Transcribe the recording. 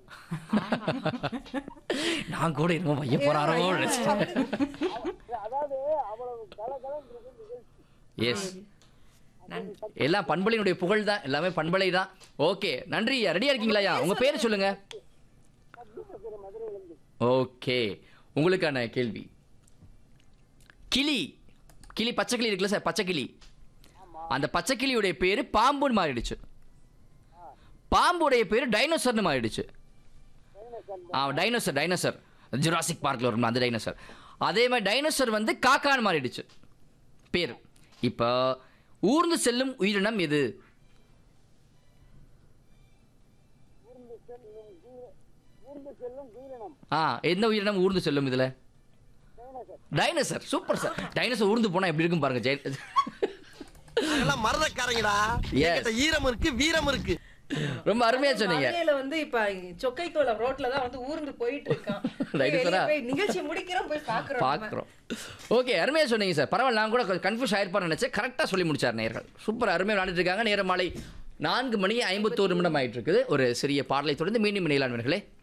நான் கூட என்னமோ வைய போறாரோ நினைச்சேன் அதாவது அவ்வளவு கலகலன்றது நிகழ்ச்சி எஸ் எல்லாம் பண்பலையினுடைய புகழ் தான் எல்லாமே பண்பலை தான் ஓகே நன்றி ஐயா ரெடியா இருக்கீங்களா ஐயா உங்க பேரை சொல்லுங்க ஓகே உங்களுக்கான கேள்வி கிளி கிளி பச்சை கிளி இருக்குல்ல சார் பச்சை கிளி அந்த பச்சை கிளியுடைய பேரு பாம்புன்னு மாறிடுச்சு பாம்புடைய பேரு டைனோசர்னு மாறிடுச்சு ஆ டைனோசர் டைனோசர் ஜுராசிக் பார்க்கில் வரும் அந்த டைனோசர் அதே மாதிரி டைனோசர் வந்து காக்கான்னு மாறிடுச்சு பேர் இப்போ ஊர்ந்து செல்லும் உயிரினம் எது ஊர்ந்து செல்லும் உயிர்- ஊர்ந்து செல்லும் உயிரினம் ஆ எந்த உயிரினம் ஊர்ந்து செல்லும் இதுல dinosaur dinosaur super sir dinosaur ஊர்ந்து போனா எப்படி இருக்கும் பாருங்க ஜெய அதெல்லாம் மறதக்காரங்கடா Yes. என்கிட்ட ஈரம் இருக்கு வீரம் இருக்கு ரொம்ப அருமையா சொன்னீங்க மதுரையில வந்து இப்ப சொக்கை தோலம் ரோட்ல தான் வந்து ஊர்ந்து போயிட்டு இருக்கான் Right, வெளிய sir. போய் நிகழ்ச்சி முடிக்கிறோம் போய் பாக்குறோம் நம்ம. பார்க்குறோம் ஓகே அருமையாக சொன்னீங்க சார் பரவாயில்ல நான் கூட கன்ஃபியூஸ் ஆயிருப்பான்னு நினச்சேன் கரெக்டாக சொல்லி முடிச்சார் நேர்கள் சூப்பர் அருமையாக விளையாண்டுட்டு இருக்காங்க நேரம் மாலை நான்கு மணி ஐம்பத்தோரு நிமிடம் ஆயிட்டு இருக்குது ஒரு சிறிய பாடலை தொடர்ந்து மீண்டும் இணையலான்